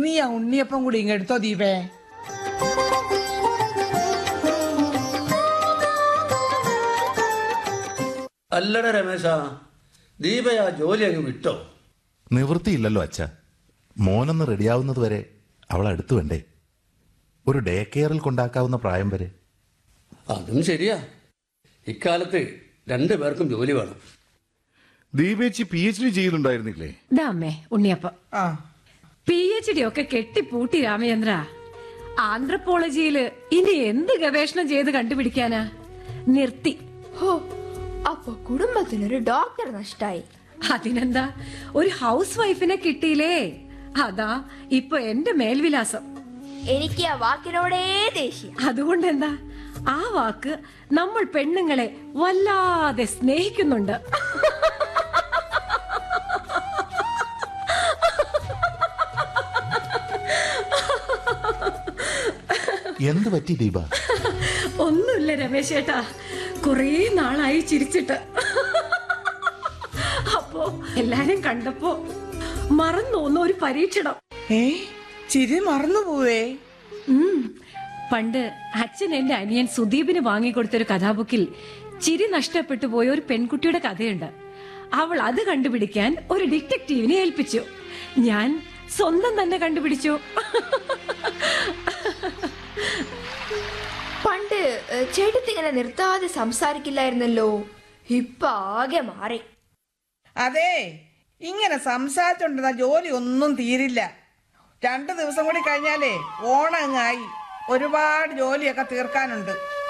നീ ആ ഉണ്ണിയപ്പം കൂടി ഇങ്ങെടുത്തോ ദീപേ അല്ലട രമേശ ദീപ ആ ജോലി അങ്ങ് വിട്ടോ നിവൃത്തിയില്ലല്ലോ അച്ഛ മോനൊന്ന് റെഡിയാവുന്നത് വരെ അവൾ അടുത്ത് വേണ്ടേ ഒരു ഡേ കെയറിൽ കൊണ്ടാക്കാവുന്ന പ്രായം വരെ അതും ശരിയാ ഇക്കാലത്ത് രണ്ടു പേർക്കും ജോലി വേണം ദീപേച്ചി പി എച്ച് ഡി ചെയ്യുന്നുണ്ടായിരുന്നില്ലേ ദാ അമ്മേ ഉണ്ണിയപ്പം ആ പി എച്ച് ഡി ഒക്കെ കെട്ടിപ്പൂട്ടി രാമചന്ദ്ര ആന്ത്രപ്പോളജിയില് ഇനി എന്ത് ഗവേഷണം ചെയ്ത് കണ്ടുപിടിക്കാനാ നിർത്തി ഹോ അപ്പൊ കുടുംബത്തിനൊരു ഡോക്ടർ നഷ്ടായി അതിനെന്താ ഒരു ഹൗസ് വൈഫിനെ കിട്ടിയില്ലേ അതാ ഇപ്പൊ എന്റെ മേൽവിലാസം എനിക്ക് ആ വാക്കിനോടേ ദേഷ്യം അതുകൊണ്ട് എന്താ ആ വാക്ക് നമ്മൾ പെണ്ണുങ്ങളെ വല്ലാതെ സ്നേഹിക്കുന്നുണ്ട് എന്ത് പറ്റി ദീപ ഒന്നുമില്ല രമേശ് ചേട്ടാ കുറേ നാളായി ചിരിച്ചിട്ട് അപ്പോ എല്ലാരും കണ്ടപ്പോ മറന്നു ഒന്ന് ഒരു പരീക്ഷണം ഏ ചിരി മറന്നു പോവേ ഉം. പണ്ട് അച്ഛൻ എന്റെ അനിയൻ സുദീപിന് വാങ്ങിക്കൊടുത്തൊരു കഥാബുക്കിൽ ചിരി നഷ്ടപ്പെട്ടു പോയ ഒരു പെൺകുട്ടിയുടെ കഥയുണ്ട് അവൾ അത് കണ്ടുപിടിക്കാൻ ഒരു ഡിറ്റക്റ്റീവിനെ ഏൽപ്പിച്ചു ഞാൻ സ്വന്തം തന്നെ കണ്ടുപിടിച്ചു പണ്ട് ഏഹ്, ചേട്ടത്തി ഇങ്ങനെ നിർത്താതെ സംസാരിക്കില്ലായിരുന്നല്ലോ ഇപ്പൊ ആകെ മാറി അതെ ഇങ്ങനെ സംസാരിച്ചോണ്ടിരുന്ന ജോലി ഒന്നും തീരില്ല രണ്ടു ദിവസം കൂടി കഴിഞ്ഞാലേ ഓണം അങ്ങായി ഒരുപാട് ജോലിയൊക്കെ തീർക്കാനുണ്ട്